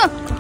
السكر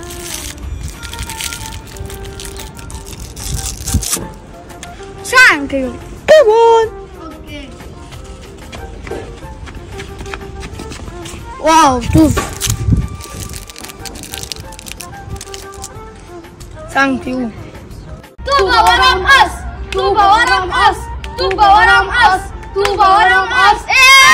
ثانك يو كمان اوكي واو شوف ثانك يو طوبى ورا مقص طوبى ورا مقص طوبى ورا مقص طوبى ورا مقص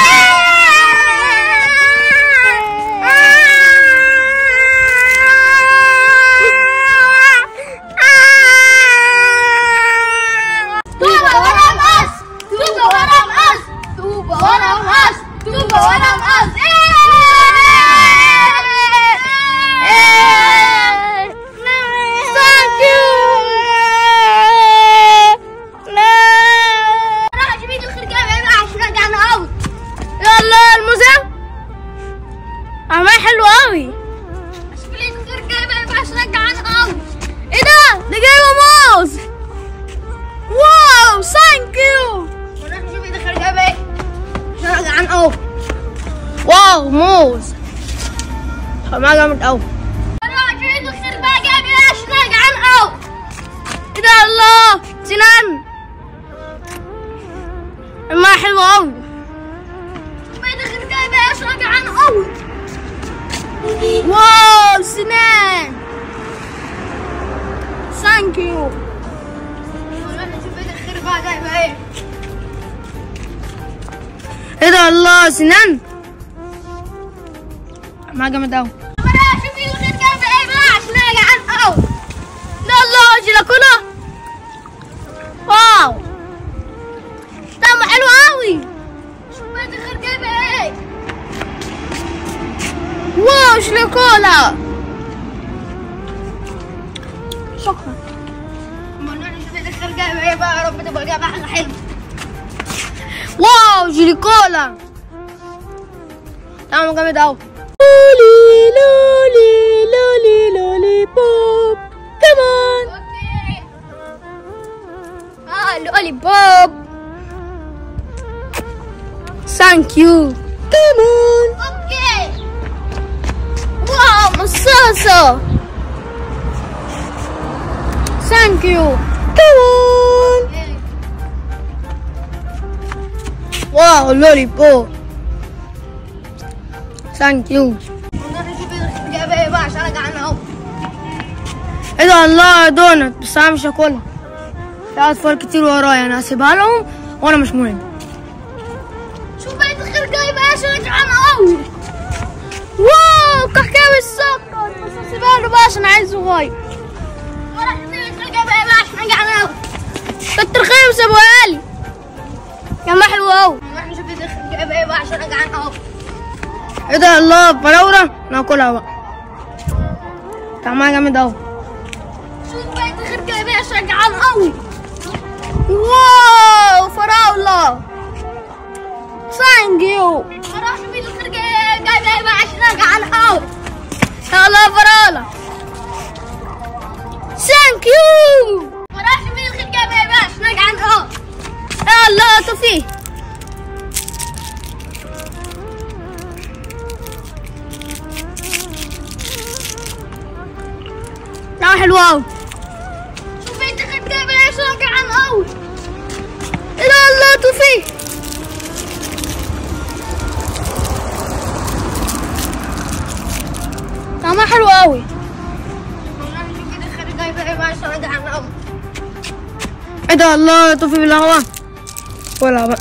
طوبى ورا مقص طوبى ورا مقص طوبى ورا مقص طوبى ورا مقص Thank you. راح اجيب ايد الخرقان بقى عشان ارجع انا اوت يلا الموزة عمال حلو قوي اشوف ايد الخرقان بقى عشان ارجع انا اوت ايه ده ده جايبه موز واو ثانك يو نروح نشوف ايد الخرقان بقى عشان ارجع انا اوت واو موز طعمها جامد قوي انا عشان الخير بقى جايب ايه عشان ارجع انا اوت ايه ده الله سنان ما حلو قوي بيت الخير جايب ايه عشان ارجع انا اوت واو سنان ثانك يو نشوف بيت الخير بقى جايب ايه ايه ده الله سنان ما جامد قوي انا اشوف ايد الخير جايب ايه بقى عشان ارجع انا اوت لا الله جلاكولا واو طعمه حلو قوي شوف بيت الخير جايب ايه واو جلاكولا شكرا اما نروح نشوف بيت الخير جايب ايه بقى يا رب تبقى جايبه حاجه حلوه واو جليكولا طعمه جامد قوي لولي لولي لولي لولي بوب كمان اوكي اه لولي بوب ثانك يو كمان اوكي واو مصاصة ثانك يو كمان واو لولي بوب ثانك يو ايه ده الله دونت بس انا مش هاكلها في اطفال كتير ورايا انا هسيبها لهم وانا مش مهم شوف بقيت الخير جايبه ايش رجعان قوي واو كحكاوي السكر بس هسيبها له بقى عشان عايز صغير ولا الخير جايبه ايه بقى عشان رجعان قوي كتر خير وسابوها لي يا ما حلو قوي احنا شوف بقيت الخير جايبه ايه بقى عشان رجعان قوي ايه ده الله فراوله ناكلها بقى طعمها جامد قوي شوف بقيت الخير جايبه ايه عشان رجعان قوي واو فراوله ثانك يو اروح اشوف ايد الخير جايبه ايه بقى عشان ارجع قوي يلا فراوله ثانك يو اروح اشوف ايد الخير جايبه ايه بقى عشان ارجع قوي يلا توفي لا حلو قوي شوف انت خد جايبه ايه عشان ارجع قوي ايه ده الله توفي طعمها حلو قوي ايه ده الله طفي بالهواء ولا بقى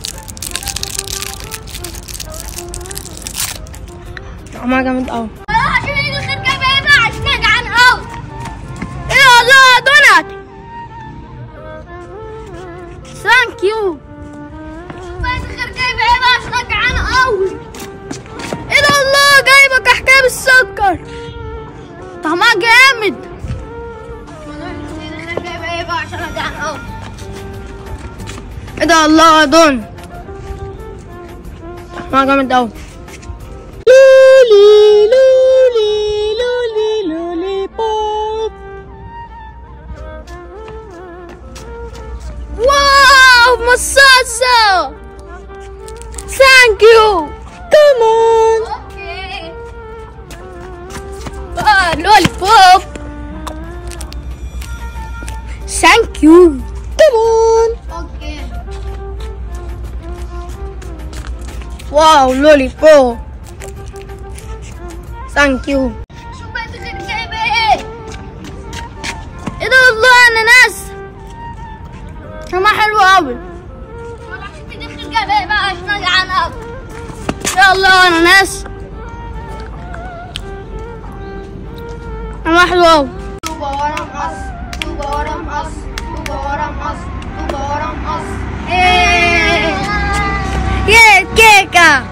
طعمها جامد قوي ايه ده الله دونات ثانك يو ايه ده الله جايبه كحكايه بالسكر طعمها جامد ايه ده الله دون طعمها جامد قوي لولي لولي لولي لولي بوب واو مصاصة ثانك يو كمان يو كمان اوكي واو لولي بو ثانك يو شو بدك جايبه ايه ايه ده والله اناناس طعمها حلو قوي والله شو بدك جايبه ايه بقى عشان جعان قوي يا الله اناناس طعمها حلو قوي طوبة ورا مقص طوبة ورا مقص طوبة ورا مقص طوبة ورا مقص ايه يا كيكة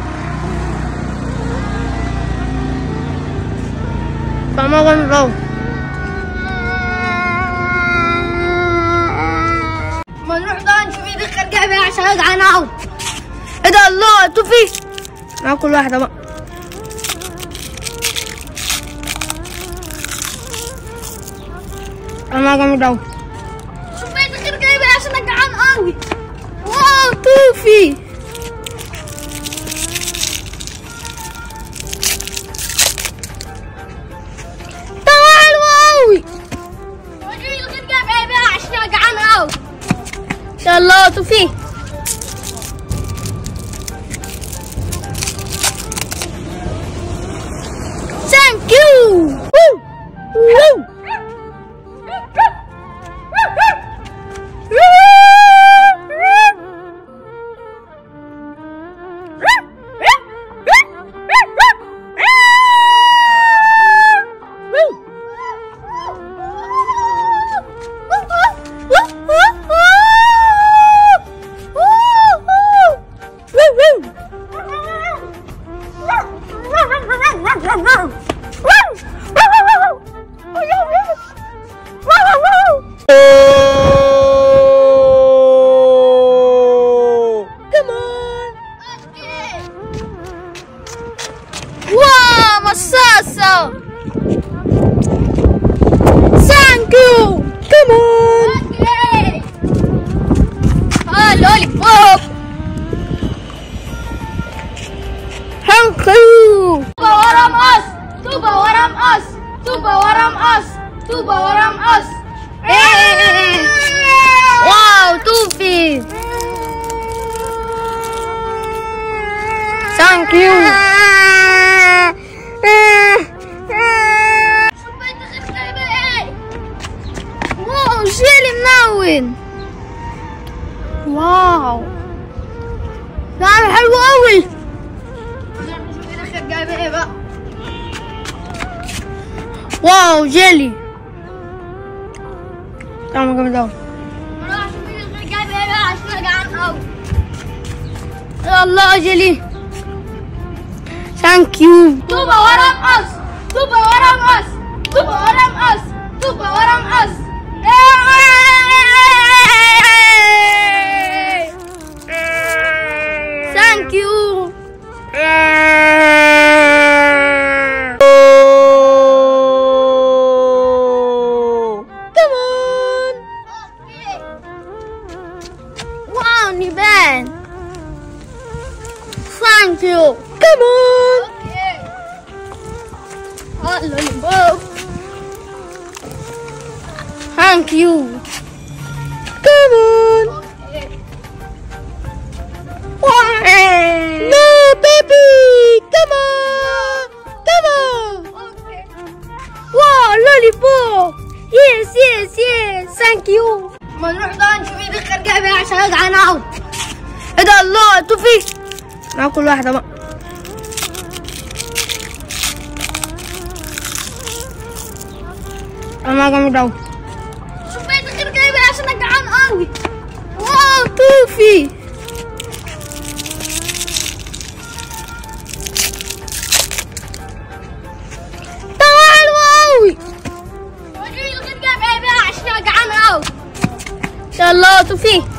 طعمها جامد قوي ما نروح بقى نشوف ايه دخل جايبها عشان جعان قوي ايه ده الله توفي ناكل واحدة بقى طعمها جامد قوي شوف ايه دخل جايبها عشان جعان قوي واو توفي طعمها حلو قوي عشان جعان قوي ان شاء الله توفي ثانك يو كمان واو مصاصة ثانك يو كمان اوكي اه لولي بوب ثانك يو طوبة ورا مقص طوبة ورا مقص طوبة ورا مقص طوبة ورا مقص واو توفي ثانك يو واو جيلي منون واو طعم حلو قوي واو جيلي طعمه جامد قوي الله جيلي ثانك يو طوبة ورا مقص طوبة ورا مقص طوبة ورا مقص طوبة ورا مقص ثانك يو كمان واو نيبان ثانك يو كمان lollipop. Thank you. كمان Okay. No, baby! Come on! Come on! Wow, lollipop. Yes, yes, yes. Thank you. ما نروح بقى نشوف ايه دخل جايبها عشان اجعان قوي. ايه ده الله توفي. ناكل واحدة بقى. انا جامد قوي. شوف ايه دخل جايبها عشان اجعان قوي. واو توفي. طعمها حلو قوي. عشان جعان قوي. ان شاء الله توفي.